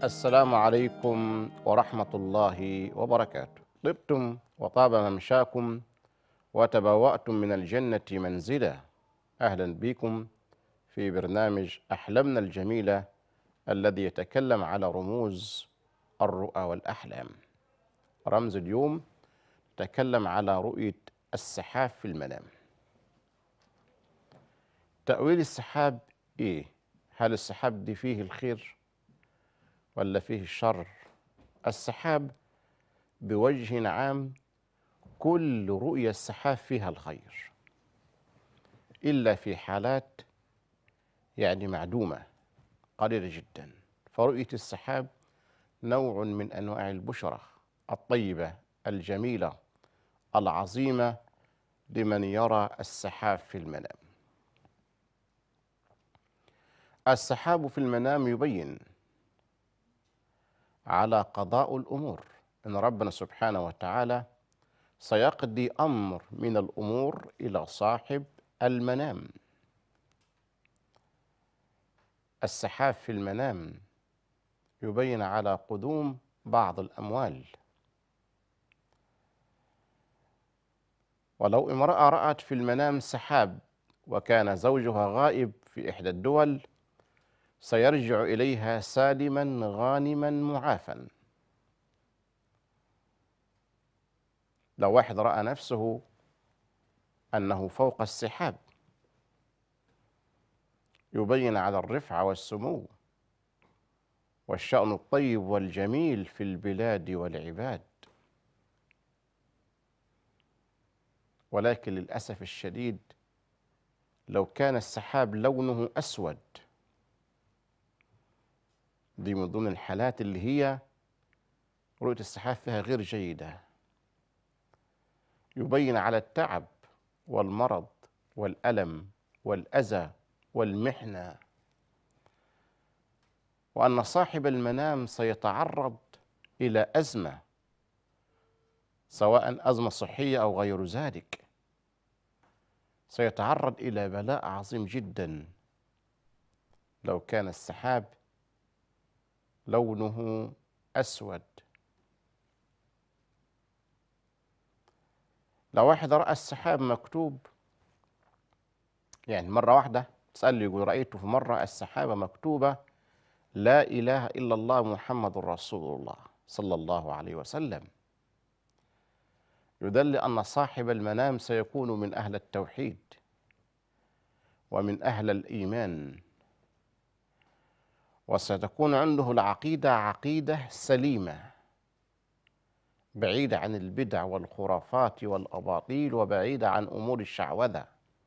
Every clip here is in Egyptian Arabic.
السلام عليكم ورحمة الله وبركاته طبتم وطاب ممشاكم وتبوأتم من الجنة منزلا أهلا بكم في برنامج أحلامنا الجميلة الذي يتكلم على رموز الرؤى والأحلام رمز اليوم تكلم على رؤية السحاب في المنام تأويل السحاب إيه؟ هل السحاب دي فيه الخير ولا فيه الشر؟ السحاب بوجه عام كل رؤية السحاب فيها الخير إلا في حالات يعني معدومة قليلة جدا فرؤية السحاب نوع من أنواع البشرة الطيبة الجميلة العظيمة لمن يرى السحاب في المنام السحاب في المنام يبين على قضاء الأمور أن ربنا سبحانه وتعالى سيقضي أمر من الأمور إلى صاحب المنام السحاب في المنام يبين على قدوم بعض الأموال ولو امرأة رأت في المنام سحاب وكان زوجها غائب في إحدى الدول سيرجع إليها سالما غانما معافا لو واحد رأى نفسه أنه فوق السحاب يبين على الرفعة والسمو والشأن الطيب والجميل في البلاد والعباد ولكن للأسف الشديد لو كان السحاب لونه أسود دي من ضمن الحالات اللي هي رؤية السحاب فيها غير جيدة يبين على التعب والمرض والألم والأذى والمحنة وأن صاحب المنام سيتعرض إلى أزمة سواء أزمة صحية أو غير ذلك سيتعرض إلى بلاء عظيم جدا لو كان السحاب لونه أسود لو واحد رأى السحاب مكتوب يعني مرة واحدة تسأل يقول رأيت في مرة السحابة مكتوبة لا إله إلا الله محمد رسول الله صلى الله عليه وسلم يدل أن صاحب المنام سيكون من أهل التوحيد ومن أهل الإيمان وستكون عنده العقيدة عقيدة سليمة بعيدة عن البدع والخرافات والأباطيل وبعيدة عن أمور الشعوذة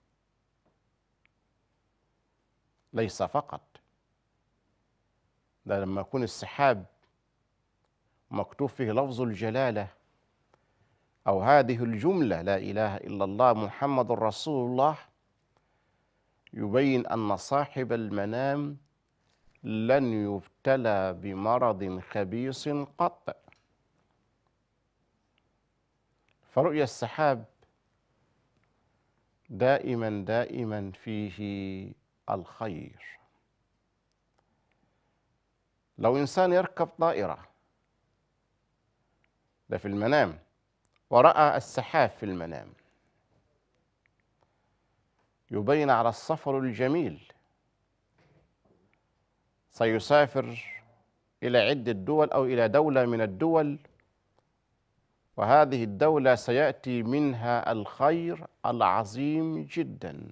ليس فقط ده لما يكون السحاب مكتوب فيه لفظ الجلالة أو هذه الجملة لا إله إلا الله محمد رسول الله يبين أن صاحب المنام لن يبتلى بمرض خبيث قط فرؤيا السحاب دائما دائما فيه الخير لو انسان يركب طائره ده في المنام وراى السحاب في المنام يبين على السفر الجميل سيسافر الى عده دول او الى دوله من الدول وهذه الدوله سياتي منها الخير العظيم جدا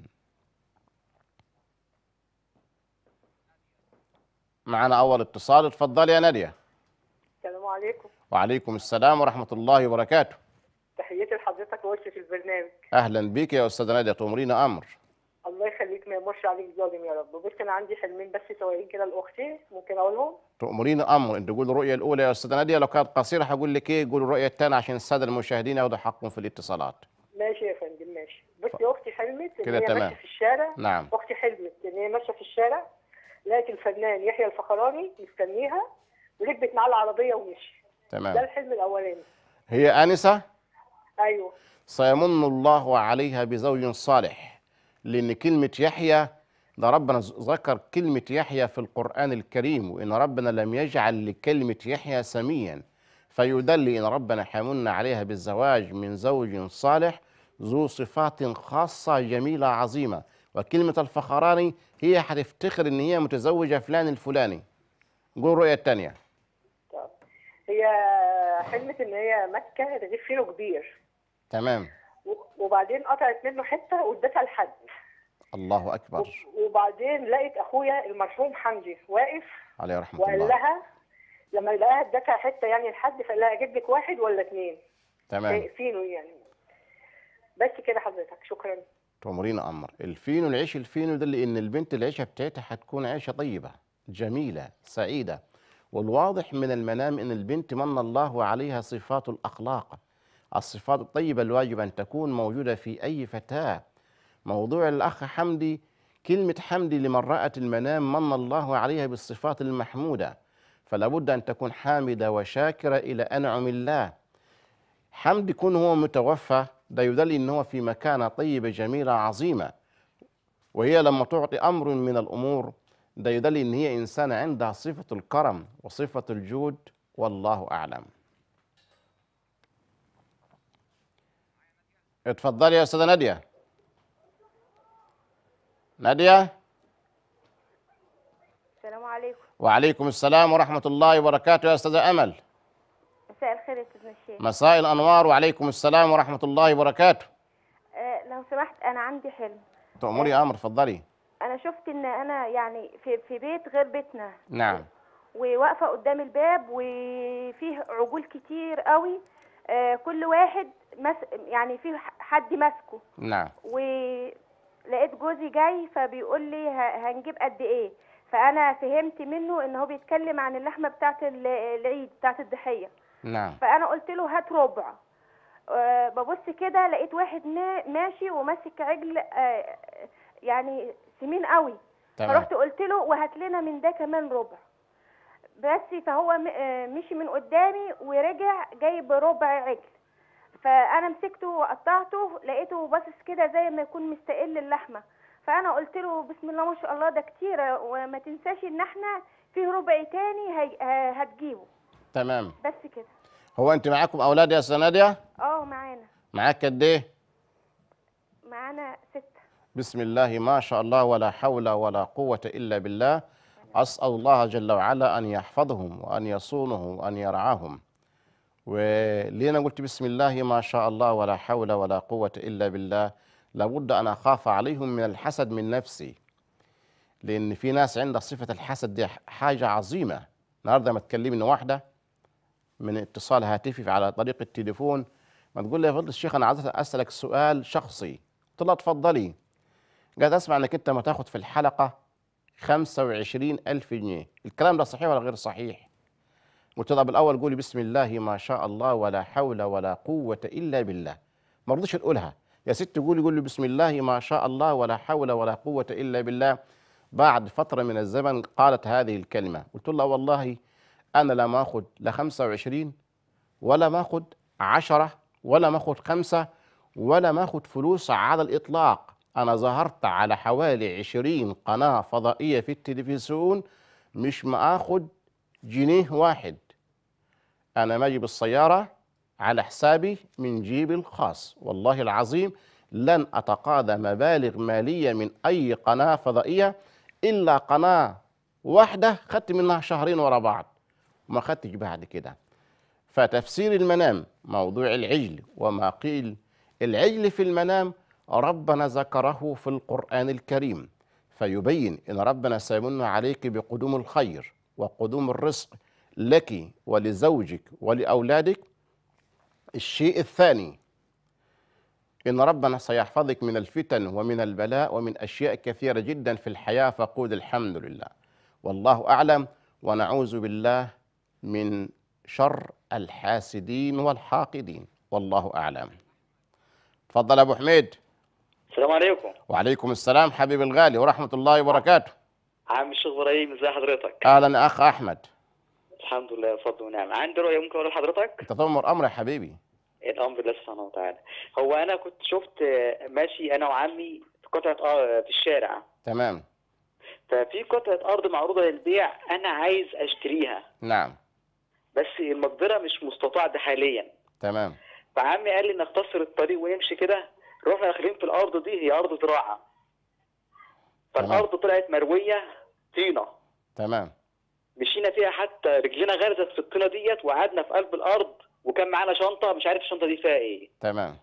معنا اول اتصال اتفضلي يا ناديه السلام عليكم وعليكم السلام ورحمه الله وبركاته تحياتي لحضرتك ووش في البرنامج اهلا بك يا استاذه ناديه تؤمرينا امر الله يخليك ما يمرش عليك ظالم يا رب بص انا عندي حلمين بس صغيرين كده لاختي ممكن اقولهم تؤمرينا امر انت تقول الرؤيه الاولى يا استاذه ناديه لو كانت قصيره هقول لك ايه قول الرؤيه الثانيه عشان الساده المشاهدين ياخدوا حقهم في الاتصالات ماشي يا فندم ماشي بص يا اختي حلمت ان كده هي تمام. ماشيه في الشارع نعم اختي حلمت ان هي ماشيه في الشارع لقت الفنان يحيى الفخراني مستنيها وركبت معاه العربيه ومشي ده تمام الحلم الاولاني هي انسه ايوه سيمن الله عليها بزوج صالح لان كلمه يحيى ده ربنا ز- ذكر كلمة يحيى في القرآن الكريم وإن ربنا لم يجعل لكلمة يحيى سميا فيدل إن ربنا حملنا عليها بالزواج من زوج صالح ذو صفات خاصة جميلة عظيمة وكلمة الفخراني هي هتفتخر إن هي متزوجة فلان الفلاني قول الرؤية الثانية طب. هي حلمت ان هي ماسكه رغيف فينو كبير تمام و- وبعدين قطعت منه حته وادتها لحد الله أكبر و- وبعدين لقيت اخويا المرحوم حمدي واقف عليه رحمة وقال الله لها لما لقاها ادتها حته يعني لحد فقال لها اجيب لك واحد ولا اثنين تمام فينو يعني بس كده حضرتك شكرا تأمرين أمر الفينو العيش الفينو ده لأن البنت العيشة بتاعتها هتكون عيشة طيبة جميلة سعيدة والواضح من المنام أن البنت من الله عليها صفات الأخلاق الصفات الطيبة الواجب أن تكون موجودة في أي فتاة موضوع الأخ حمدي كلمة حمدي لمن رأت المنام من الله عليها بالصفات المحمودة فلا بد أن تكون حامدة وشاكرة إلى أنعم الله حمد يكون هو متوفى ده يدل ان هو في مكانه طيبه جميله عظيمه وهي لما تعطي امر من الامور ده يدل ان هي انسانه عندها صفه الكرم وصفه الجود والله اعلم. اتفضلي يا استاذه ناديه. ناديه السلام عليكم وعليكم السلام ورحمه الله وبركاته يا استاذه امل. مساء الخير يا استاذ الشيخ مساء الانوار وعليكم السلام ورحمه الله وبركاته. آه لو سمحت انا عندي حلم تأمري امر اتفضلي. انا شفت ان انا يعني في في بيت غير بيتنا نعم وواقفه قدام الباب وفيه عجول كتير قوي آه كل واحد مس يعني فيه حد ماسكه نعم ولقيت جوزي جاي فبيقول لي ه- هنجيب قد ايه فانا فهمت منه ان هو بيتكلم عن اللحمه بتاعه ال- العيد بتاعه الضحيه نعم فانا قلت له هات ربع أه ببص كده لقيت واحد ما- ماشي وماسك عجل أه يعني سمين قوي تمام فرحت قلت له وهات لنا من ده كمان ربع بس فهو م- آه، مشي من قدامي ورجع جايب ربع عجل فانا مسكته وقطعته لقيته باصص كده زي ما يكون مستقل اللحمه فانا قلت له بسم الله ما شاء الله ده كتير وما تنساش ان احنا فيه ربع تاني هي- ه- هتجيبه تمام بس كده هو انت معاكم اولاد يا استاذه ناديه اه معانا معاك قد ايه معانا ستة بسم الله ما شاء الله ولا حول ولا قوه الا بالله اسال الله جل وعلا ان يحفظهم وان يصونهم وان يرعاهم وليه انا قلت بسم الله ما شاء الله ولا حول ولا قوه الا بالله لابد ان اخاف عليهم من الحسد من نفسي لان في ناس عندها صفه الحسد دي حاجه عظيمه النهارده ما تكلمني واحده من اتصال هاتفي على طريق التليفون ما تقول لي يا فضل الشيخ انا عايز اسالك سؤال شخصي قلت لها اتفضلي قالت اسمع انك انت ما تاخد في الحلقه 25 ألف جنيه الكلام ده صحيح ولا غير صحيح قلت لها بالاول قولي بسم الله ما شاء الله ولا حول ولا قوه الا بالله ما رضيش تقولها يا ست قولي قولي بسم الله ما شاء الله ولا حول ولا قوه الا بالله بعد فتره من الزمن قالت هذه الكلمه قلت لها والله انا لا ماخذ لا 25 ولا ماخذ عشرة ولا ماخذ خمسة ولا ماخذ فلوس على الإطلاق أنا ظهرت على حوالي عشرين قناة فضائية في التلفزيون مش ماخذ جنيه واحد أنا ماجي بالسيارة على حسابي من جيبي الخاص والله العظيم لن أتقاضى مبالغ مالية من أي قناة فضائية إلا قناة واحدة خدت منها شهرين ورا بعض وما خدتش بعد كده فتفسير المنام موضوع العجل وما قيل العجل في المنام ربنا ذكره في القرآن الكريم فيبين إن ربنا سيمن عليك بقدوم الخير وقدوم الرزق لك ولزوجك ولأولادك الشيء الثاني إن ربنا سيحفظك من الفتن ومن البلاء ومن أشياء كثيرة جدا في الحياة فقول الحمد لله والله أعلم ونعوذ بالله من شر الحاسدين والحاقدين والله أعلم تفضل أبو حميد السلام عليكم وعليكم السلام حبيب الغالي ورحمة الله وبركاته عم الشيخ ابراهيم ازي حضرتك أهلا أخ أحمد الحمد لله بفضل ونعم عندي رؤيه ممكن اقول لحضرتك أنت تؤمر أمر يا حبيبي الامر لله سبحانه وتعالى هو انا كنت شفت آه، ماشي انا وعمي في قطعه اه في الشارع تمام ففي قطعه ارض معروضه للبيع انا عايز اشتريها نعم بس المقدره مش مستطاع ده حاليا تمام فعمي قال لي نختصر الطريق ونمشي كده رحنا داخلين في الارض دي هي ارض زراعه فالارض طلعت مرويه طينه تمام مشينا فيها حتى رجلنا غرزت في الطينه ديت وقعدنا في قلب الارض وكان معانا شنطه مش عارف الشنطه دي فيها ايه تمام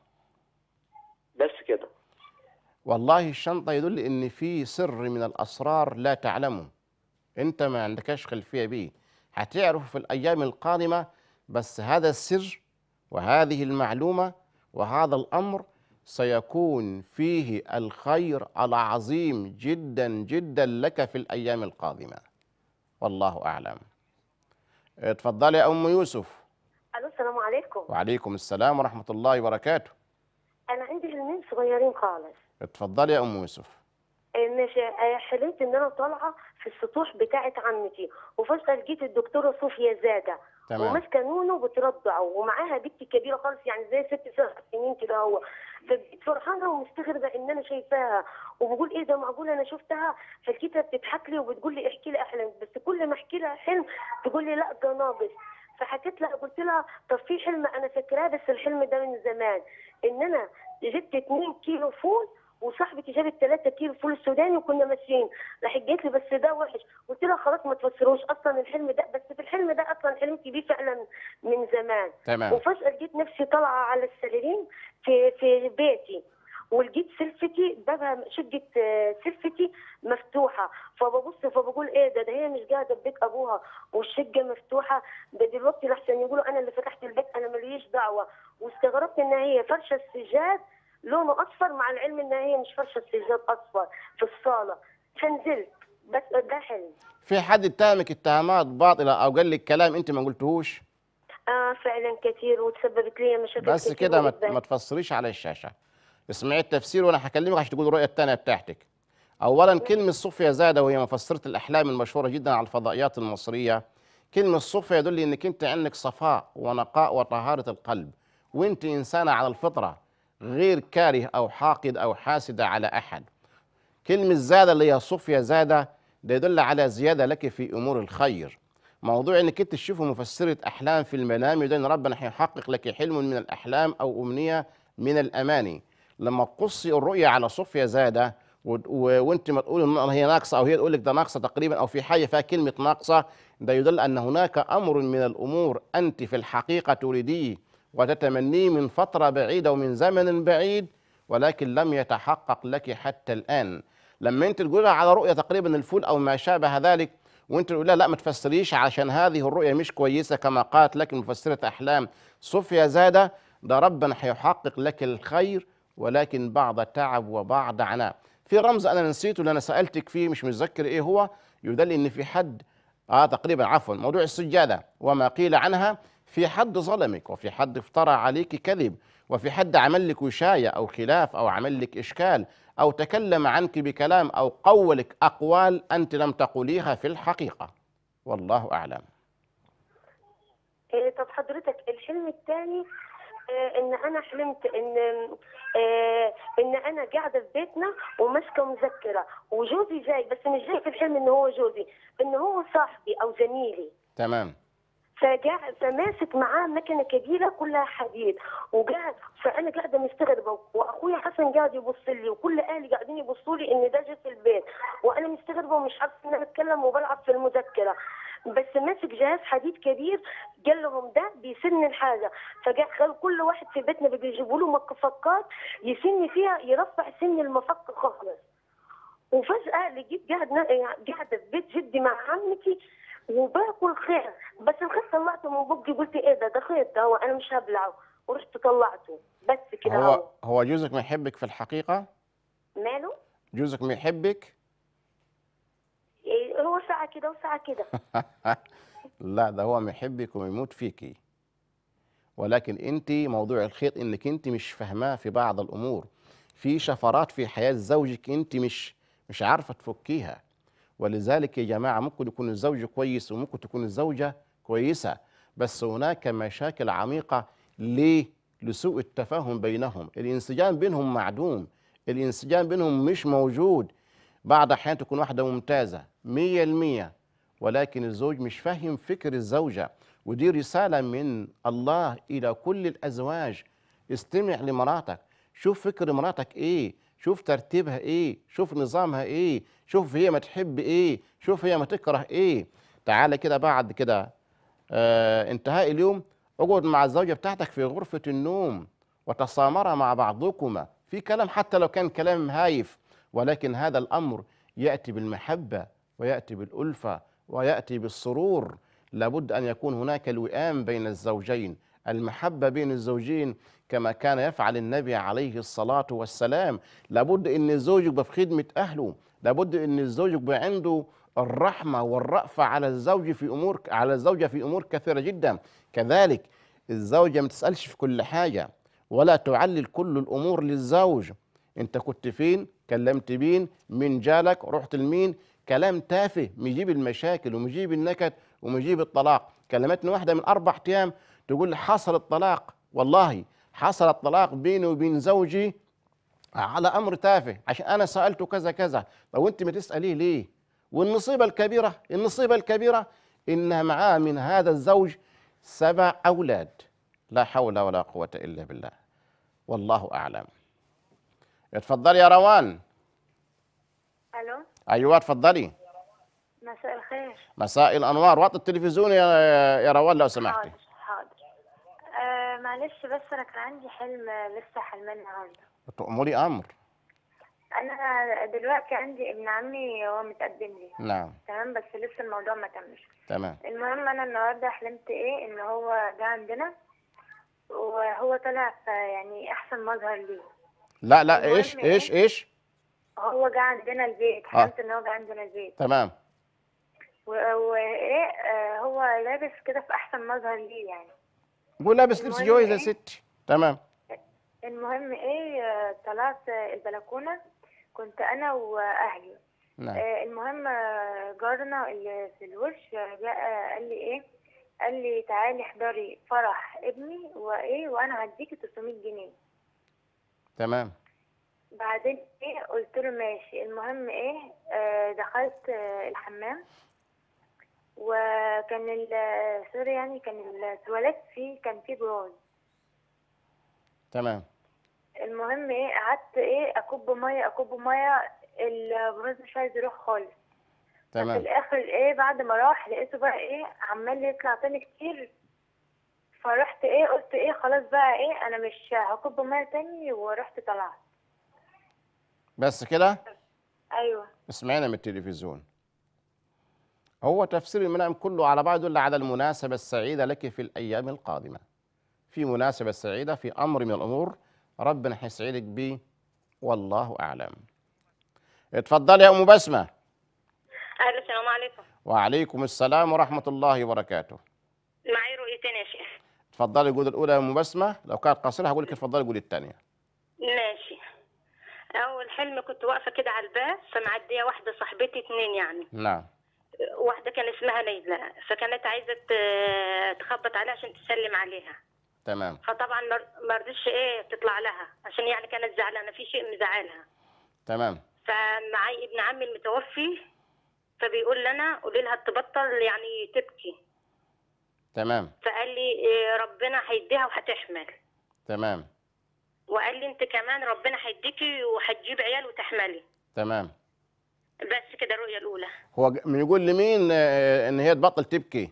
بس كده والله الشنطة يدل إن في سر من الأسرار لا تعلمه أنت ما عندكش خلفية به هتعرف في الأيام القادمة بس هذا السر وهذه المعلومة وهذا الأمر سيكون فيه الخير العظيم جدا جدا لك في الأيام القادمة والله أعلم اتفضلي يا أم يوسف الو السلام عليكم وعليكم السلام ورحمة الله وبركاته انا عندي فيلمين صغيرين خالص اتفضلي يا أم يوسف آه، ماشي آه، حلمت ان انا طالعه في السطوح بتاعه عمتي وفجاه لقيت الدكتوره صوفيا زاده تمام وماسكه نونو بترضعه ومعاها بنت كبيره خالص يعني زي ست سبع سنين كده هو فبقيت فرحانه ومستغربه ان انا شايفاها وبقول ايه ده معقول انا شفتها فلقيتها بتضحك لي وبتقول لي احكي لي احلامك بس كل ما احكي لها حلم تقول لي لا ده ناقص فحكيت لها قلت لها طب في حلم انا فاكراه بس الحلم ده من زمان ان انا جبت 2 كيلو فول وصاحبتي جابت 3 كيلو فول السوداني وكنا ماشيين راحت جت لي بس ده وحش قلت لها خلاص ما تفسروش اصلا الحلم ده بس في الحلم ده اصلا حلمت بيه فعلا من زمان تمام وفجاه لقيت نفسي طالعه على السريرين في في بيتي ولقيت سلفتي بابها شقة آه، سلفتي مفتوحة فببص فبقول ايه ده ده هي مش قاعدة في بيت ابوها والشقة مفتوحة ده دلوقتي لحسن يقولوا انا اللي فتحت البيت انا ماليش دعوة واستغربت ان هي فرشة السجاد لونه اصفر مع العلم ان هي مش فرشة السجاد اصفر في الصالة فنزلت بس ده حلم في حد اتهمك اتهامات باطلة أو قال لك كلام أنت ما قلتهوش اه فعلا كتير وتسببت لي مشاكل بس كتير كده ما جداً. ما تفسريش على الشاشة اسمعي التفسير وأنا هكلمك عشان تقول الرؤية الثانية بتاعتك أولا كلمة صوفيا زادة وهي مفسرة الأحلام المشهورة جدا على الفضائيات المصرية كلمة صوفيا يدل إنك أنت عندك صفاء ونقاء وطهارة القلب وأنت إنسانة على الفطرة غير كاره أو حاقد أو حاسدة على أحد كلمة زادة اللي هي صوفيا زادة ده يدل على زيادة لك في أمور الخير موضوع انك انت تشوف مفسرة احلام في المنام يدل ان ربنا هيحقق لك حلم من الاحلام او امنية من الاماني لما تقصي الرؤية على صوفيا زادة و- و- وانت ما تقول ان هي ناقصة او هي تقول لك ده ناقصة تقريبا او في حاجة فيها كلمة ناقصة ده يدل ان هناك امر من الامور انت في الحقيقة تريديه وتتمنيه من فترة بعيدة ومن زمن بعيد ولكن لم يتحقق لك حتى الان لما انت تقولها على رؤية تقريبا الفول او ما شابه ذلك وانت تقول لها لا ما تفسريش عشان هذه الرؤية مش كويسة كما قالت لك مفسرة أحلام صوفيا زادة ده ربنا هيحقق لك الخير ولكن بعد تعب وبعد عناء في رمز أنا نسيته اللي أنا سألتك فيه مش متذكر إيه هو يدل إن في حد آه تقريبا عفوا موضوع السجادة وما قيل عنها في حد ظلمك وفي حد افترى عليك كذب وفي حد عمل لك وشاية أو خلاف أو عمل لك إشكال أو تكلم عنك بكلام أو قولك أقوال أنت لم تقوليها في الحقيقة والله أعلم إيه طب حضرتك الحلم الثاني آه ان انا حلمت ان آه ان انا قاعده في بيتنا وماسكه مذكره وجوزي جاي بس مش جاي في الحلم ان هو جوزي ان هو صاحبي او زميلي تمام فقاعد فماسك معاه مكنه كبيره كلها حديد وقاعد فانا قاعده مستغربه واخويا حسن قاعد يبص لي وكل اهلي قاعدين يبصوا لي ان ده جه في البيت وانا مستغربه ومش عارفه ان انا اتكلم وبلعب في المذكره بس ماسك جهاز حديد كبير قال لهم ده بيسن الحاجه فقال كل واحد في بيتنا بيجيبوا له مفكات يسن فيها يرفع سن المفك خالص وفجأة لقيت قاعد قاعدة في بيت جدي مع عمتي وباكل خير بس الخير طلعته من بقي قلت ايه ده ده خير ده هو انا مش هبلعه ورحت طلعته بس كده هو هو هو جوزك ما يحبك في الحقيقة ماله؟ جوزك ما يحبك إيه هو ساعة كده وساعة كده لا ده هو ما يحبك ويموت فيكي ولكن انت موضوع الخيط انك انت مش فاهماه في بعض الامور في شفرات في حياة زوجك انت مش مش عارفة تفكيها ولذلك يا جماعة ممكن يكون الزوج كويس وممكن تكون الزوجة كويسة بس هناك مشاكل عميقة ليه؟ لسوء التفاهم بينهم الانسجام بينهم معدوم الانسجام بينهم مش موجود بعض الأحيان تكون واحدة ممتازة مية المية ولكن الزوج مش فاهم فكر الزوجة ودي رسالة من الله إلى كل الأزواج استمع لمراتك شوف فكر مراتك إيه شوف ترتيبها إيه شوف نظامها إيه شوف هي ما تحب إيه شوف هي ما تكره إيه تعالى كده بعد كده آه انتهاء اليوم اقعد مع الزوجة بتاعتك في غرفة النوم وتسامرا مع بعضكما في كلام حتى لو كان كلام هايف ولكن هذا الأمر يأتي بالمحبة ويأتي بالألفة ويأتي بالسرور لابد أن يكون هناك الوئام بين الزوجين المحبة بين الزوجين كما كان يفعل النبي عليه الصلاة والسلام لابد أن الزوج يبقى في خدمة أهله لابد أن الزوج يبقى عنده الرحمة والرأفة على الزوج في أمور على الزوجة في أمور كثيرة جدا كذلك الزوجة ما تسألش في كل حاجة ولا تعلل كل الأمور للزوج أنت كنت فين كلمت مين مين جالك رحت لمين كلام تافه مجيب المشاكل ومجيب النكد ومجيب الطلاق كلمتني واحدة من أربع أيام تقول لي حصل الطلاق والله حصل الطلاق بيني وبين زوجي على أمر تافه عشان أنا سألته كذا كذا طب وأنت ما تسأليه ليه والنصيبة الكبيرة النصيبة الكبيرة إنها معاه من هذا الزوج سبع أولاد لا حول ولا قوة إلا بالله والله أعلم اتفضلي يا روان الو أيوة اتفضلي مساء الخير مساء الأنوار وطي التلفزيون يا يا روان لو سمحتي حاضر حاضر آه معلش بس انا كان عندي حلم لسه حلمان النهارده تأمري أمر انا دلوقتي عندي ابن عمي هو متقدم لي نعم تمام بس لسه الموضوع ما تمش تمام المهم انا النهارده حلمت ايه ان هو جه عندنا وهو طلع في يعني احسن مظهر ليه لا لا المهم إيش إيه؟ إيش إيش هو جه عندنا البيت حلمت ان هو جه عندنا البيت تمام و- وايه آه هو لابس كده في احسن مظهر ليه يعني قول لابس لبس المهم جويز يا إيه؟ ستي تمام المهم ايه آه، طلعت آه، البلكونه كنت انا واهلي نعم آه، المهم آه، جارنا اللي في الوش آه، جاء آه، قال لي ايه قال لي تعالي احضري فرح ابني وايه وانا هديكي 300 جنيه تمام بعدين ايه قلت له ماشي المهم ايه آه دخلت آه الحمام وكان ال- سوري يعني كان التواليت فيه كان فيه براز تمام المهم ايه قعدت ايه اكب ميه اكب ميه البراز مش عايز يروح خالص في تمام الاخر ايه بعد ما راح لقيته بقى ايه عمال يطلع تاني كتير فرحت ايه قلت ايه خلاص بقى ايه انا مش هكب ميه تاني ورحت طلعت بس كده ايوه اسمعينا من التلفزيون هو تفسير المنام كله على بعض يدل على المناسبة السعيدة لك في الأيام القادمة في مناسبة سعيدة في أمر من الأمور ربنا حيسعدك بيه والله أعلم اتفضلي يا أم بسمة أهلا السلام عليكم وعليكم السلام ورحمة الله وبركاته معي رؤيتين يا شيخ اتفضلي الجودة الأولى يا أم بسمة لو كانت قصيرة هقول لك اتفضلي الجودة الثانية ماشي أول حلم كنت واقفة كده على الباب فمعدية واحدة صاحبتي اتنين يعني نعم واحدة كان اسمها ليلى فكانت عايزة ت- تخبط عليها عشان تسلم عليها تمام فطبعا ما- ما رضيتش ايه تطلع لها عشان يعني كانت زعلانة في شيء مزعلها تمام فمعي ابن عمي المتوفي فبيقول لنا قولي لها تبطل يعني تبكي تمام فقال لي إيه ربنا هيديها وهتحمل تمام وقال لي انت كمان ربنا هيديكي وهتجيب عيال وتحملي تمام بس كده الرؤية الأولى هو ج- يقول لمين آه، ان هي تبطل تبكي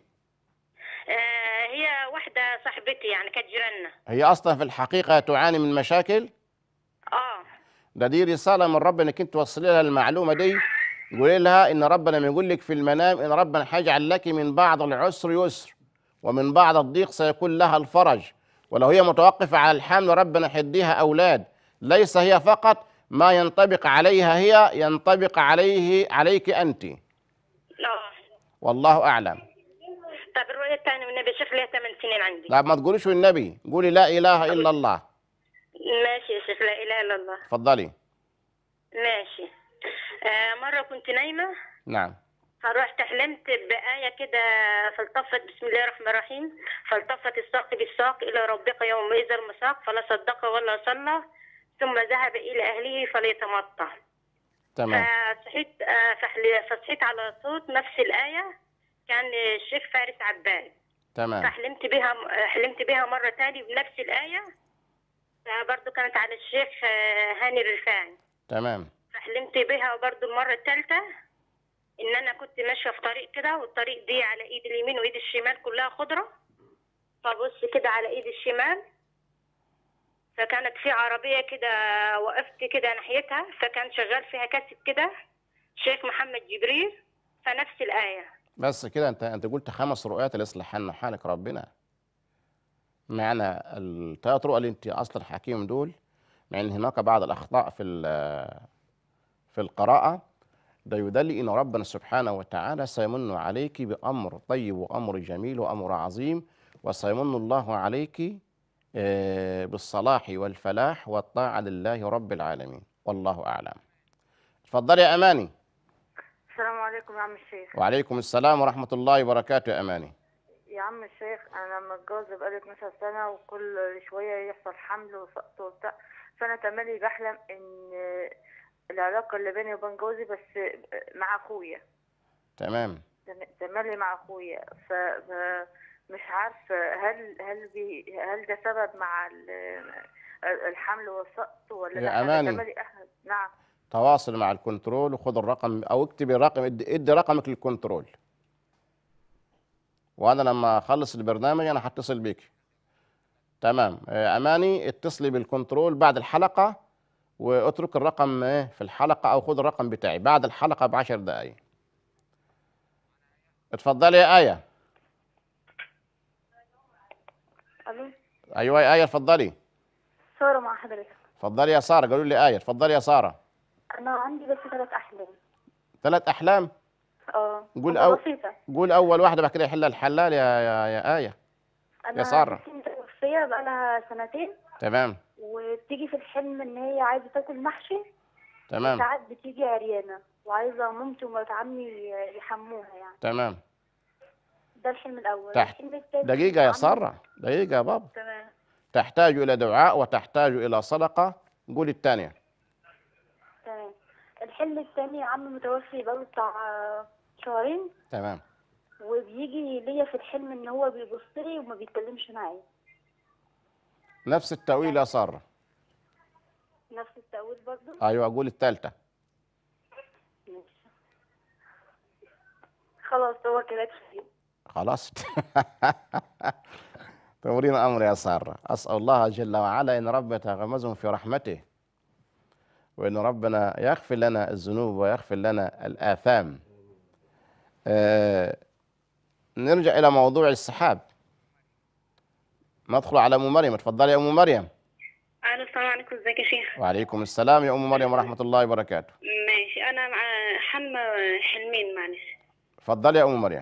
آه هي واحدة صاحبتي يعني كانت جيراننا هي اصلا في الحقيقه تعاني من مشاكل اه ده دي رساله من ربنا انك انت توصلي لها المعلومه دي قولي لها ان ربنا لما يقول لك في المنام ان ربنا هيجعل لك من بعض العسر يسر ومن بعض الضيق سيكون لها الفرج ولو هي متوقفه على الحمل ربنا هيديها اولاد ليس هي فقط ما ينطبق عليها هي ينطبق عليه عليك انت اه والله اعلم طب الرؤية الثانية والنبي شيخ ليها 8 سنين عندي لا ما تقوليش النبي قولي لا اله الا الله ماشي يا شيخ لا إله إلا الله اتفضلي ماشي آه مرة كنت نايمة نعم فرحت حلمت بآية كده فالتفت بسم الله الرحمن الرحيم فالتفت الساق بالساق إلى ربك يومئذ المساق فلا صدق ولا صلى ثم ذهب إلى أهله فليتمطع تمام فصحيت آه، فحل- فصحيت على صوت نفس الآية كان الشيخ فارس عباد تمام فحلمت بها حلمت بها مرة تاني بنفس الآية برضه كانت على الشيخ آه، هاني الرفاعي تمام فحلمت بها برضه المرة الثالثة إن أنا كنت ماشية في طريق كده والطريق دي على إيد اليمين وإيد الشمال كلها خضرة فبص كده على إيد الشمال فكانت في عربية كده وقفت كده ناحيتها فكان شغال فيها كاسيت كده شيخ محمد جبريل فنفس الآية بس كده انت انت قلت خمس رؤيات الاصلح حالنا حالك ربنا معنى الثلاث رؤى اللي انت اصلا حكيم دول مع ان هناك بعض الاخطاء في ال- في القراءه ده يدل ان ربنا سبحانه وتعالى سيمن عليك بامر طيب وامر جميل وامر عظيم وسيمن الله عليك آه، بالصلاح والفلاح والطاعه لله رب العالمين والله اعلم اتفضلي يا اماني السلام عليكم يا عم الشيخ وعليكم السلام ورحمه الله وبركاته يا اماني يا عم الشيخ انا متجوزه بقالي 12 سنه وكل شويه يحصل حمل وسقط وبتاع فانا تملي بحلم ان العلاقه اللي بيني وبين جوزي بس مع اخويا تمام تملي مع اخويا ف ف- مش عارفه هل هل بي هل ده سبب مع ال- الحمل والسقط ولا يا لا أنا أماني. تملي أحد نعم تواصل مع الكنترول وخد الرقم او اكتبي الرقم ادي, ادي رقمك للكنترول وانا لما اخلص البرنامج انا هتصل بيك تمام آه، اماني اتصلي بالكنترول بعد الحلقه واترك الرقم آه، في الحلقه او خد الرقم بتاعي بعد الحلقه بعشر دقائق اتفضلي يا ايه الو ايوه يا ايه اتفضلي ساره مع حضرتك اتفضلي يا ساره قالوا لي ايه اتفضلي يا ساره انا عندي بس ثلاث احلام ثلاث احلام اه قول هما أو- بسيطه قول اول واحده بعد كده يحلها الحلال يا يا, يا ايه انا سارة. بنتي متوفيه بقالها سنتين تمام وبتيجي في الحلم ان هي عايزه تاكل محشي تمام ساعات بتيجي عريانه وعايزه مامتي ومرات عمي يحموها يعني تمام ده الحلم الاول تحت- الحلم التاني دقيقة يا عم- سارة دقيقة يا بابا تمام تحتاج إلى دعاء وتحتاج إلى صدقة قول الثانية تمام الحلم التاني عم متوفي بقاله بتاع شهرين تمام وبيجي ليا في الحلم ان هو بيبص لي وما بيتكلمش معايا نفس التأويل يا سارة نفس التأويل برضه أيوة قول الثالثة ماشي. خلاص هو كده كفاية. خلاص تمرين أمر يا سارة أسأل الله جل وعلا إن ربنا يتغمزهم في رحمته وإن ربنا يغفر لنا الذنوب ويغفر لنا الآثام آه نرجع إلى موضوع السحاب ندخل على أم مريم اتفضلي يا أم مريم الو السلام عليكم ازيك يا شيخ وعليكم السلام يا أم مريم ورحمة الله وبركاته ماشي انا مع حلمة حلمين معلش اتفضلي يا أم مريم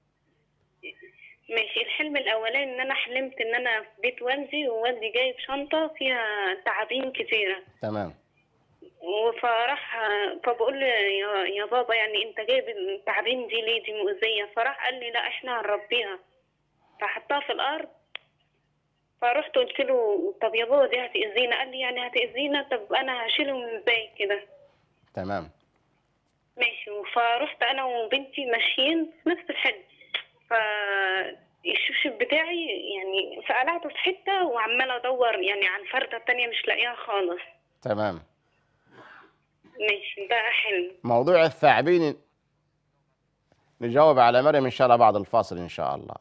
ماشي الحلم الاولاني ان انا حلمت ان انا في بيت والدي ووالدي جايب شنطه فيها تعابين كتيره تمام فراح فبقول له يا, يا بابا يعني انت جايب التعابين دي ليه دي مؤذيه فراح قال لي لا احنا هنربيها فحطها في الارض فرحت قلت له طب يا بابا دي هتاذينا قال لي يعني هتاذينا طب انا هشيلهم ازاي كده تمام ماشي فرحت انا وبنتي ماشيين في نفس الحلم فالشبشب بتاعي يعني فقلعته في حته وعماله ادور يعني على الفرده التانية مش لاقيها خالص تمام ماشي ده حلم موضوع الثعابين نجاوب على مريم إن شاء الله بعد الفاصل إن شاء الله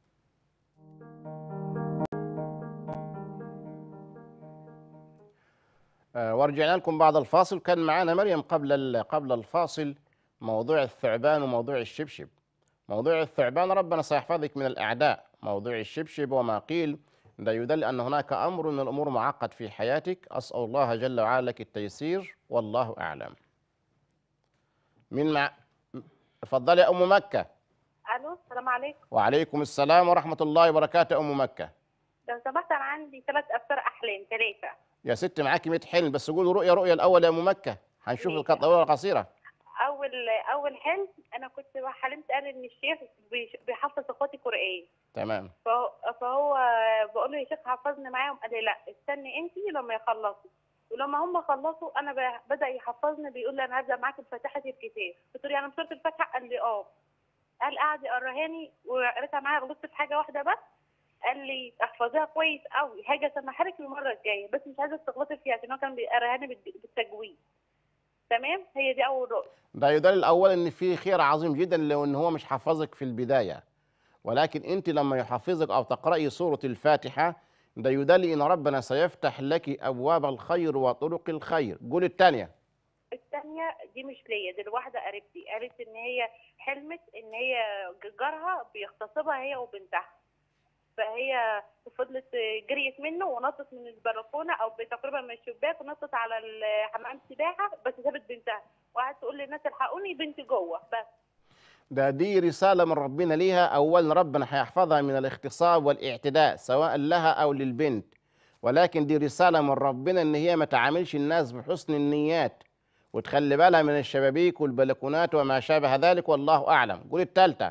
آه، ورجعنا لكم بعد الفاصل كان معنا مريم قبل ال- قبل الفاصل موضوع الثعبان وموضوع الشبشب موضوع الثعبان ربنا سيحفظك من الأعداء موضوع الشبشب وما قيل ده يدل أن هناك أمر من الأمور معقد في حياتك أسأل الله جل وعلا لك التيسير والله أعلم مين مع اتفضلي يا أم مكة الو السلام عليكم وعليكم السلام ورحمة الله وبركاته أم مكة لو سمحت انا عندي ثلاث افكار احلام ثلاثه يا ست معاكي 100 حلم بس قولوا رؤية رؤية الأول يا أم مكة هنشوف ماشي. القطة الأولى قصيرة اول اول حلم انا كنت حلمت قال ان الشيخ بيش- بيحفظ اخواتي قران تمام فهو, فهو بقول له يا شيخ حفظني معاهم قال لي لا استني انت لما يخلصوا ولما هم خلصوا انا ب- بدا يحفظني بيقول لي انا هبدا معاك بفاتحه الكتاب قلت له يعني سوره الفاتحه قال لي اه قال قعد يقراهاني وقريتها معايا غلطت في حاجه واحده بس قال لي احفظيها كويس قوي هاجي اسمعها لك المره الجايه بس مش عايزه تغلطي فيها عشان هو كان بيقراهاني بالت- بالتجويد تمام هي دي اول رؤيه ده يدل اول ان في خير عظيم جدا لو ان هو مش حفظك في البدايه ولكن انت لما يحفظك او تقراي سوره الفاتحه ده يدل ان ربنا سيفتح لك ابواب الخير وطرق الخير قول الثانيه الثانيه دي مش ليا دي الواحده قريبتي قالت ان هي حلمت ان هي جارها بيغتصبها هي وبنتها فهي فضلت جريت منه ونطت من البلكونه او تقريبا من الشباك ونطت على ال- حمام سباحه بس سابت بنتها وقعدت تقول للناس الحقوني بنتي جوه بس ده دي رسالة من ربنا ليها أولا ربنا هيحفظها من الاغتصاب والاعتداء سواء لها أو للبنت ولكن دي رسالة من ربنا إن هي ما تعاملش الناس بحسن النيات وتخلي بالها من الشبابيك والبلكونات وما شابه ذلك والله أعلم قول التالتة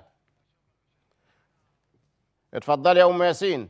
اتفضلي يا أم ياسين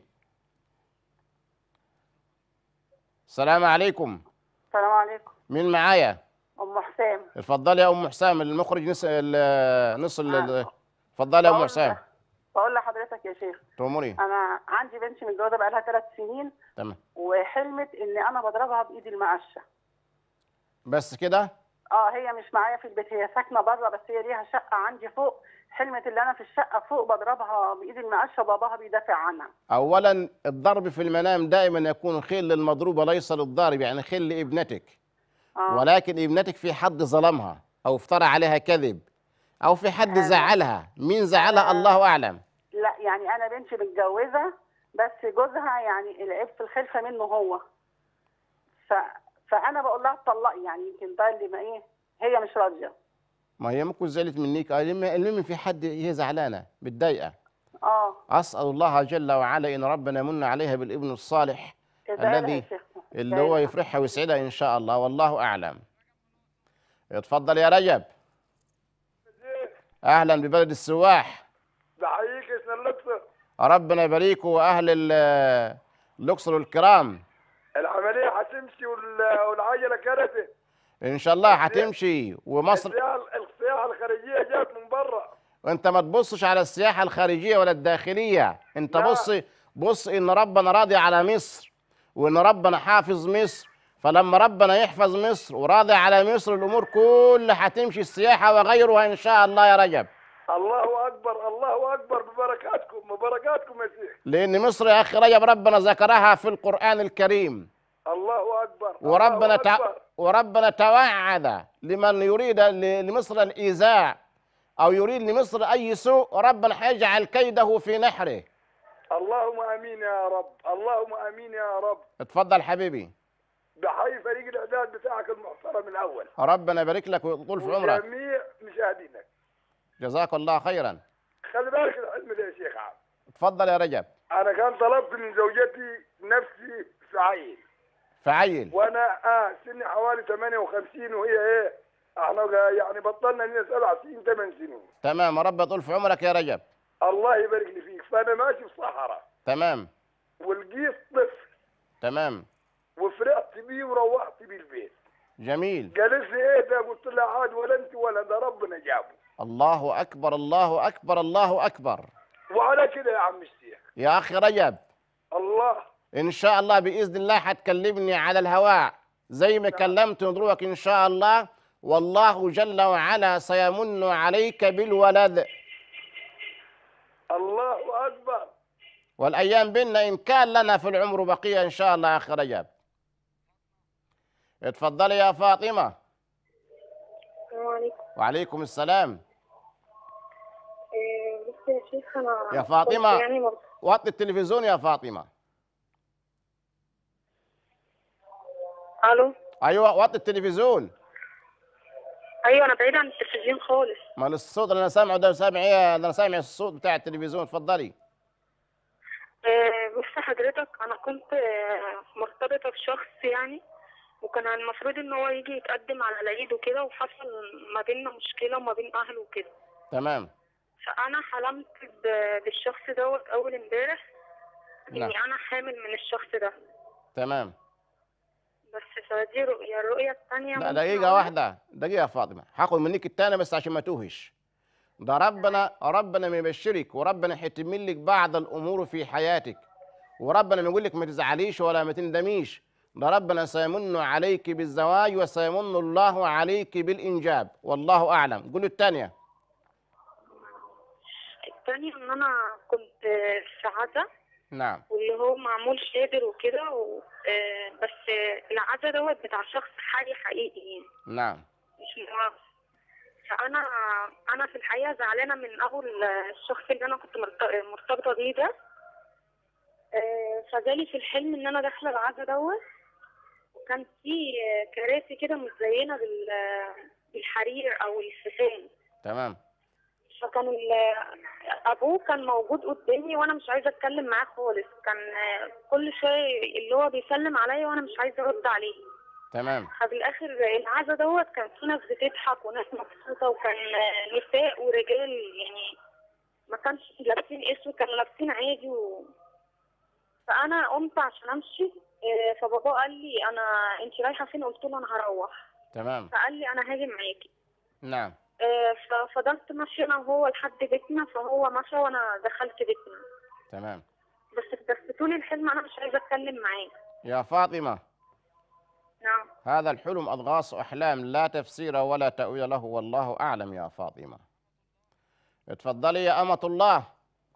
السلام عليكم السلام عليكم مين معايا ام حسام اتفضلي يا أم حسام المخرج نص ال- نص ال- اتفضلي يا أم بقول- حسام بقول لحضرتك يا شيخ تأمري انا عندي بنتي متجوزه بقالها ثلاث سنين تمام وحلمت ان انا بضربها بايدي المقشه بس كده اه هي مش معايا في البيت هي ساكنه بره بس هي ليها شقه عندي فوق حلمت ان انا في الشقه فوق بضربها بايدي المقشه وباباها بيدافع عنها اولا الضرب في المنام دائما يكون خير للمضروب وليس للضارب يعني خير لابنتك اه ولكن ابنتك في حد ظلمها او افترى عليها كذب او في حد زعلها مين زعلها الله اعلم لا يعني انا بنتي متجوزه بس جوزها يعني العيب في الخلفه منه هو ف... فانا بقول لها اتطلقي يعني يمكن ده اللي ما ايه هي مش راضيه ما هي ممكن زعلت منك آه، المهم المهم في حد هي زعلانه متضايقه اه اسال الله جل وعلا ان ربنا يمن عليها بالابن الصالح ادعي لها يا الذي شيخ. اللي ادعي هو لها. يفرحها ويسعدها ان شاء الله والله اعلم اتفضل يا رجب اهلا ببلد السواح بحييك يا سنة الاقصر ربنا يباريكم واهل ال- الاقصر الكرام العمليه هتمشي وال- والعجله كرتت ان شاء الله هتمشي ومصر السياحه السياحه الخارجيه جات من برا وانت ما تبصش على السياحه الخارجيه ولا الداخليه انت لا. بص بص ان ربنا راضي على مصر وان ربنا حافظ مصر فلما ربنا يحفظ مصر وراضي على مصر الامور كلها هتمشي السياحه وغيرها ان شاء الله يا رجب الله اكبر الله اكبر ببركاتكم ببركاتكم يا شيخ لان مصر يا اخي رجب ربنا ذكرها في القران الكريم الله اكبر وربنا الله تع... أكبر. وربنا توعد لمن يريد ل- لمصر الايذاء او يريد لمصر اي سوء ربنا هيجعل كيده في نحره اللهم امين يا رب اللهم امين يا رب اتفضل حبيبي بحيي فريق الاعداد بتاعك المحترم الاول ربنا يبارك لك ويطول في عمرك وجميع مشاهدينك جزاك الله خيرا خلي بالك العلم ده يا شيخ عام اتفضل يا رجب انا كان طلبت من زوجتي نفسي في عيل فعيل وانا اه سني حوالي 58 وهي ايه احنا يعني بطلنا لنا سبع سنين ثمان سنين تمام ربنا يطول في عمرك يا رجب الله يبارك لي فيك فانا ماشي في صحراء تمام ولقيت طفل تمام وفرحت بيه وروحت بيه البيت جميل قالت لي ايه ده قلت لها عاد ولا انت ولا ده ربنا جابه الله اكبر الله اكبر الله اكبر وعلى كده يا عم الشيخ يا اخي رجب الله ان شاء الله باذن الله هتكلمني على الهواء زي ما كلمت نضربك ان شاء الله والله جل وعلا سيمن عليك بالولد الله اكبر والايام بيننا ان كان لنا في العمر بقيه ان شاء الله يا اخي رجب اتفضلي يا فاطمه السلام عليكم وعليكم السلام إيه، بصي يا شيخ انا يا فاطمه كنت يعني مب- وطي التلفزيون يا فاطمه الو ايوه وطي التلفزيون ايوه انا بعيد عن التلفزيون خالص ما الصوت اللي انا سامعه ده سامع ايه ده انا سامع الصوت بتاع التلفزيون اتفضلي إيه، بص حضرتك انا كنت آه، مرتبطه بشخص يعني وكان المفروض ان هو يجي يتقدم على العيد وكده وحصل ما بيننا مشكله وما بين اهله وكده تمام فانا حلمت ب- بالشخص دوت اول امبارح نعم اني انا حامل من الشخص ده تمام بس فدي رؤية الرؤية التانية لا ممكن دقيقة أقولها؟ واحدة دقيقة يا فاطمة هاخد منك التانية بس عشان ما توهش ده ربنا ربنا مبشرك وربنا حتم لك بعض الأمور في حياتك وربنا بيقول لك ما تزعليش ولا ما تندميش ده ربنا سيمن عليك بالزواج وسيمن الله عليك بالإنجاب والله أعلم قولوا التانية التانية إن أنا كنت في عزا نعم واللي هو معمول شادر وكده و... آه، بس العزا دوت بتاع شخص حي حقيقي نعم مش مؤاخذة فأنا أنا في الحقيقة زعلانة من أول الشخص اللي أنا كنت مرت- مرتبطة بيه ده آه، فجالي في الحلم إن أنا داخلة العزا دوت وكان في آه، كراسي كده متزينة بال بالحرير أو الستان تمام فكان ال- ابوه كان موجود قدامي وانا مش عايزه اتكلم معاه خالص كان آه، كل شويه اللي هو بيسلم عليا وانا مش عايزه ارد عليه تمام ففي الاخر العزا دوت كان في ناس بتضحك وناس مبسوطه وكان آه، نساء ورجال يعني ما كانش لابسين اسود كانوا لابسين عادي و... فانا قمت عشان امشي آه، فبابا قال لي انا انت رايحه فين قلت له انا هروح تمام فقال لي انا هاجي معاكي نعم آه، ففضلت ماشية أنا وهو لحد بيتنا فهو مشى وأنا دخلت بيتنا تمام بس بس طول الحلم أنا مش عايزة أتكلم معاه يا فاطمة نعم هذا الحلم أضغاث أحلام لا تفسير ولا تأويل له والله أعلم يا فاطمة اتفضلي يا أمة الله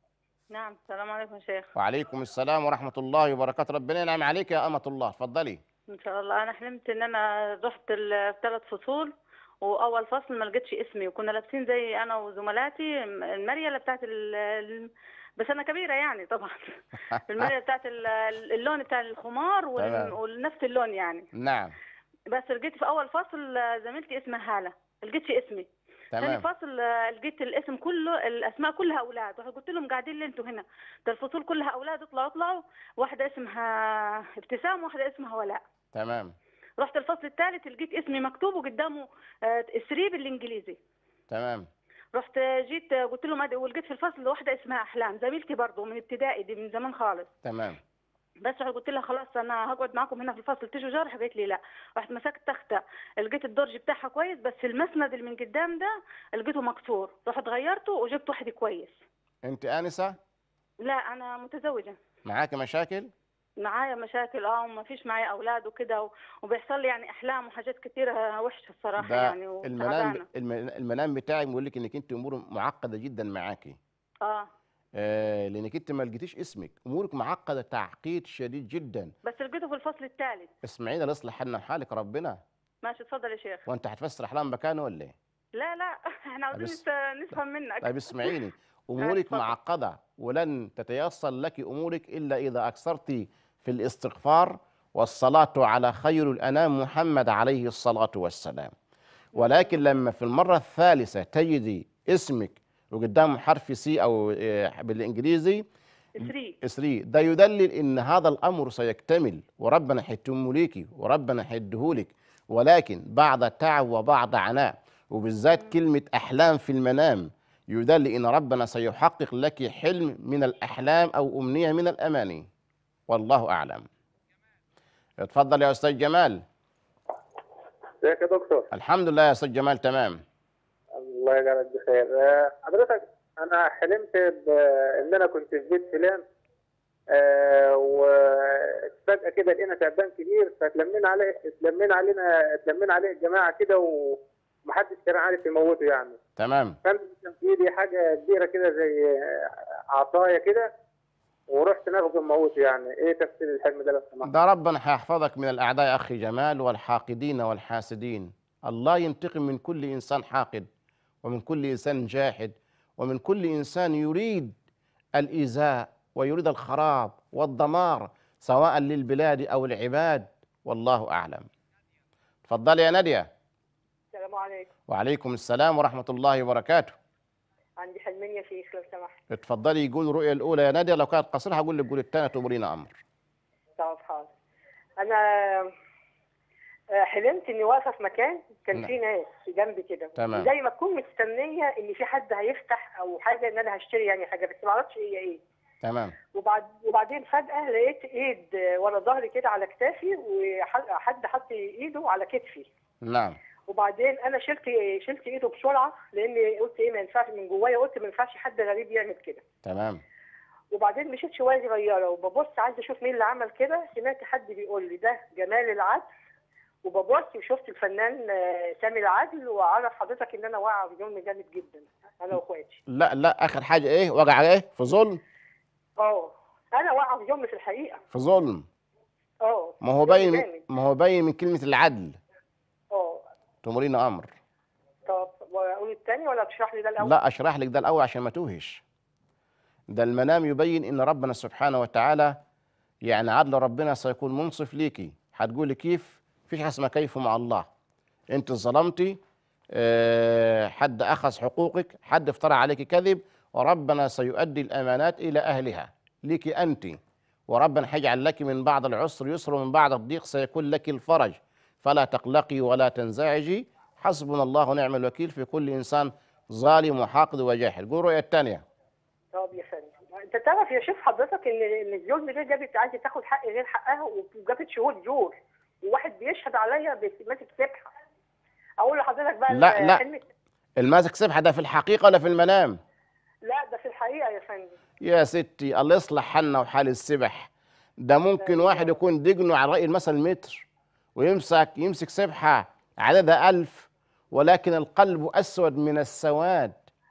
نعم السلام عليكم يا شيخ وعليكم السلام ورحمة الله وبركاته ربنا ينعم عليك يا أمة الله اتفضلي ان شاء الله انا حلمت ان انا رحت الثلاث فصول واول فصل ما لقيتش اسمي وكنا لابسين زي انا وزملاتي المريله بتاعت ال... ال- بس انا كبيره يعني طبعا المريله بتاعت ال- اللون بتاع الخمار وال... تمام. ونفس اللون يعني نعم بس لقيت في اول فصل زميلتي اسمها هاله لقيتش اسمي ثاني تمام فصل آه، لقيت الاسم كله الاسماء كلها اولاد قلت لهم قاعدين ليه انتوا هنا ده الفصول كلها اولاد اطلعوا اطلعوا واحده اسمها ابتسام واحده اسمها ولاء تمام رحت الفصل الثالث لقيت اسمي مكتوب وقدامه آه، اسري بالانجليزي تمام رحت جيت آه، قلت لهم أدي- ولقيت في الفصل واحده اسمها احلام زميلتي برضه من ابتدائي دي من زمان خالص تمام بس رحت قلت لها خلاص انا هقعد معاكم هنا في الفصل تيجوا جرح قالت لي لا رحت مسكت تخته لقيت الدرج بتاعها كويس بس المسند اللي من قدام ده لقيته مكسور رحت غيرته وجبت واحد كويس أنت آنسة لا انا متزوجه معاك مشاكل معايا مشاكل اه وما فيش معايا اولاد وكده و- وبيحصل لي يعني احلام وحاجات كتيره وحشه الصراحه ده يعني المنام وتعبانه الم- المنام بتاعك بيقول لك انك انت امور معقده جدا معاكي اه آه لانك انت ما لقيتيش اسمك امورك معقده تعقيد شديد جدا بس لقيته في الفصل الثالث اسمعينا لا حالنا وحالك ربنا ماشي اتفضل يا شيخ وانت هتفسر احلام مكانه ولا ايه لا لا احنا عاوزين بس- نس- نفهم منك طيب اسمعيني امورك اتفضل. معقده ولن تتيسر لك امورك الا اذا اكثرت في الاستغفار والصلاه على خير الانام محمد عليه الصلاه والسلام ولكن لما في المره الثالثه تجدي اسمك وقدامه حرف سي او آه، بالانجليزي اسري اسري ده يدلل ان هذا الامر سيكتمل وربنا حيتم ليكي وربنا حيديهولك ولكن بعد تعب وبعد عناء وبالذات كلمه احلام في المنام يدل ان ربنا سيحقق لك حلم من الاحلام او امنيه من الاماني والله اعلم اتفضل يا استاذ جمال ازيك يا دكتور الحمد لله يا استاذ جمال تمام الله يجعلك بخير آه، حضرتك انا حلمت بان انا كنت في بيت فلان آه، وفجاه كده لقينا تعبان كبير فتلمينا عليه اتلمينا علينا اتلمينا عليه الجماعه كده ومحدش كان عارف يموته يعني تمام كان كان في ايدي حاجه كبيره كده زي عصايه كده ورحت ناخده موته يعني ايه تفسير الحلم ده لو سمحت ده ربنا هيحفظك من الأعداء يا أخي جمال والحاقدين والحاسدين الله ينتقم من كل إنسان حاقد ومن كل إنسان جاحد ومن كل إنسان يريد الإيذاء ويريد الخراب والدمار سواء للبلاد أو العباد والله أعلم تفضلي يا نادية السلام عليكم وعليكم السلام ورحمة الله وبركاته عندي حلمين يا شيخ لو سمحت اتفضلي يقول الرؤية الأولى يا نادية لو كانت قصيرة هقول لك قول الثانية تمرين أمر طب حاضر انا آه، حلمت اني واقفه في مكان كان نعم. في ناس جنبي كده تمام. زي ما اكون مستنيه ان في حد هيفتح او حاجه ان انا هشتري يعني حاجه بس ما اعرفش هي ايه تمام وبعد وبعدين فجاه لقيت ايد ورا ظهري كده على كتافي وحد حط ايده على كتفي نعم وبعدين انا شلت شلت ايده بسرعه لان قلت ايه ما ينفعش من جوايا قلت ما ينفعش حد غريب يعمل كده تمام وبعدين مشيت شويه صغيره وببص عايزه اشوف مين اللي عمل كده سمعت حد بيقول لي ده جمال العدل وببص وشفت الفنان آه، سامي العدل واعرف حضرتك ان انا واقعه في ظلم جامد جدا انا واخواتي لا لا اخر حاجه ايه وجع ايه في ظلم اه انا واقعه في ظلم في الحقيقه في ظلم اه ما هو ظلم باين جامد. ما هو باين من كلمه العدل اه تمرين امر طب واقول التاني ولا تشرح لي ده الاول لا اشرح لك ده الاول عشان ما توهش ده المنام يبين ان ربنا سبحانه وتعالى يعني عدل ربنا سيكون منصف ليكي هتقولي كيف فيش حاجه اسمها كيف مع الله انت ظلمتي آه، حد اخذ حقوقك حد افترى عليك كذب وربنا سيؤدي الامانات الى اهلها ليك انت وربنا هيجعل لك من بعد العسر يسر ومن بعد الضيق سيكون لك الفرج فلا تقلقي ولا تنزعجي حسبنا الله ونعم الوكيل في كل انسان ظالم وحاقد وجاحد قول الرؤيه الثانيه طب يا فندم انت تعرف يا شيخ حضرتك ان ان الظلم ده جابت عايزه تاخد حق غير حقها وجابت شهود زور وواحد بيشهد عليا بس- ماسك سبحه اقول لحضرتك بقى لا لا حلمت الماسك سبحه ده في الحقيقه ولا في المنام لا ده في الحقيقه يا فندم يا ستي الله يصلح حالنا وحال السبح ده ممكن واحد يكون دجنه على رأي المثل متر ويمسك يمسك سبحة عددها ألف ولكن القلب أسود من السواد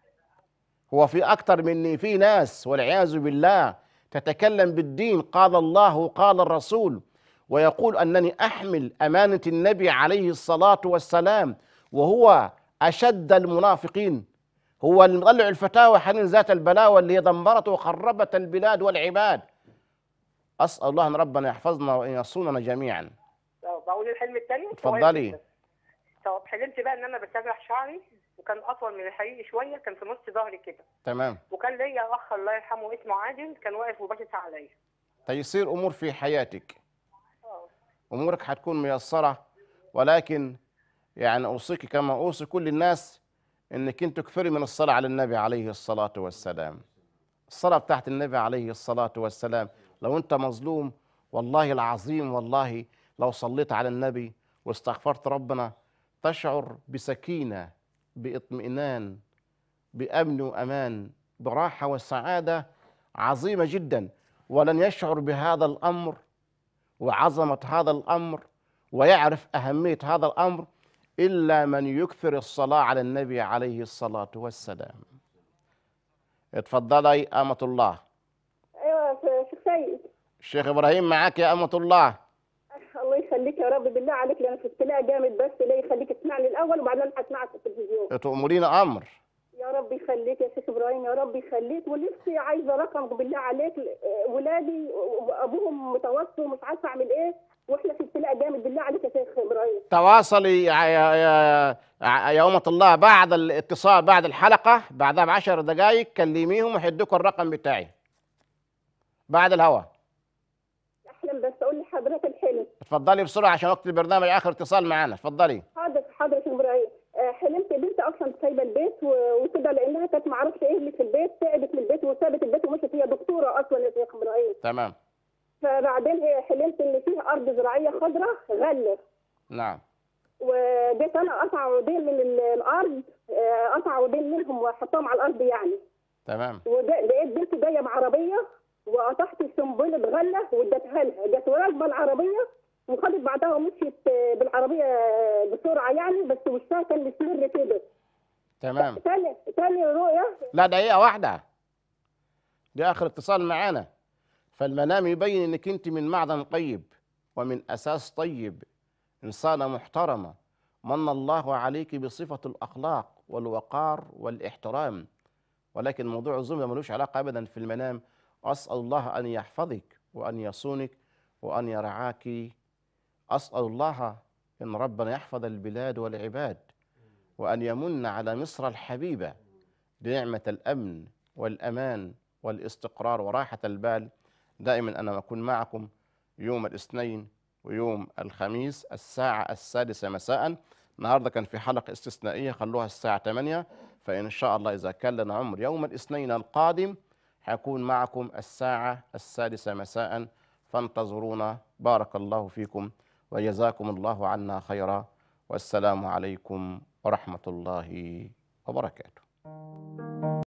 هو في أكتر من إن في ناس والعياذ بالله تتكلم بالدين قال الله وقال الرسول ويقول أنني أحمل أمانة النبي عليه الصلاة والسلام وهو أشد المنافقين هو اللي مطلع الفتاوى حنين ذات البلاوى اللي هي دمرت وخربت البلاد والعباد أسأل الله أن ربنا يحفظنا وأن يصوننا جميعا طب اقول الحلم التاني اتفضلي طب حلمت بقى ان انا بسرح شعري وكان اطول من الحقيقي شويه كان في نص ظهري كده تمام وكان ليا اخ الله يرحمه اسمه عادل كان واقف وباصص عليا تيسير أمور في حياتك اه أمورك هتكون ميسرة ولكن يعني أوصيك كما أوصي كل الناس إنك أنت تكثري من الصلاة على النبي عليه الصلاة والسلام الصلاة بتاعت النبي عليه الصلاة والسلام لو أنت مظلوم والله العظيم والله لو صليت على النبي واستغفرت ربنا تشعر بسكينة باطمئنان بأمن وأمان براحة وسعادة عظيمة جدا ولن يشعر بهذا الأمر وعظمة هذا الأمر ويعرف أهمية هذا الأمر إلا من يكثر الصلاة على النبي عليه الصلاة والسلام اتفضلي أمة الله ايوه شيخ سيد الشيخ إبراهيم معك يا أمة الله الله يخليك يا رب بالله عليك لان في ابتلاء جامد بس لا يخليك تسمعني الاول وبعدين هسمعك في التلفزيون تؤمرين أمر يا رب يخليك يا شيخ ابراهيم يا رب يخليك ونفسي عايزه رقم بالله عليك آه، ولادي وابوهم متوفي ومش عارفه اعمل ايه واحنا في ابتلاء جامد بالله عليك يا شيخ ابراهيم تواصلي يا, يا, يا, يا أمة الله بعد الاتصال بعد الحلقة بعدها بعشر دقائق كلميهم وحدوكوا الرقم بتاعي بعد الهوا احلم بس اقول لحضرتك الحلم اتفضلي بسرعة عشان وقت البرنامج آخر اتصال معانا اتفضلي حاضر حاضر يا شيخ ابراهيم آه، حلمت بنت اصلا سايبه البيت و- وكده لانها كانت ما اعرفش ايه اللي في البيت تعبت من البيت وسابت البيت ومشت هي دكتوره اصلا يا شيخ ابراهيم تمام فبعدين هي حلمت ان فيها ارض زراعيه خضراء غله نعم وجيت انا اقطع عودين من ال- الارض آه، اقطع عودين منهم واحطهم على الارض يعني تمام ولقيت بنت جايه بعربيه وقطعت سنبله غله واديتها لها جت راكبه العربيه وخدت بعدها ومشيت آه، بالعربيه بسرعه يعني بس وشها كان مسمر كده تمام تاني تاني رؤيه لا دقيقة واحدة دي آخر اتصال معانا فالمنام يبين إنك أنت من معدن طيب ومن أساس طيب إنسانة محترمة من الله عليك بصفة الأخلاق والوقار والاحترام ولكن موضوع الظلم ده ملوش علاقة أبدا في المنام أسأل الله أن يحفظك وأن يصونك وأن يرعاك أسأل الله أن ربنا يحفظ البلاد والعباد وأن يمن على مصر الحبيبة بنعمة الأمن والأمان والاستقرار وراحة البال دائما أنا أكون معكم يوم الاثنين ويوم الخميس الساعة السادسة مساء النهاردة كان في حلقة استثنائية خلوها الساعة 8 فإن شاء الله إذا كان لنا عمر يوم الاثنين القادم حيكون معكم الساعة السادسة مساء فانتظرونا بارك الله فيكم وجزاكم الله عنا خيرا والسلام عليكم ورحمة الله وبركاته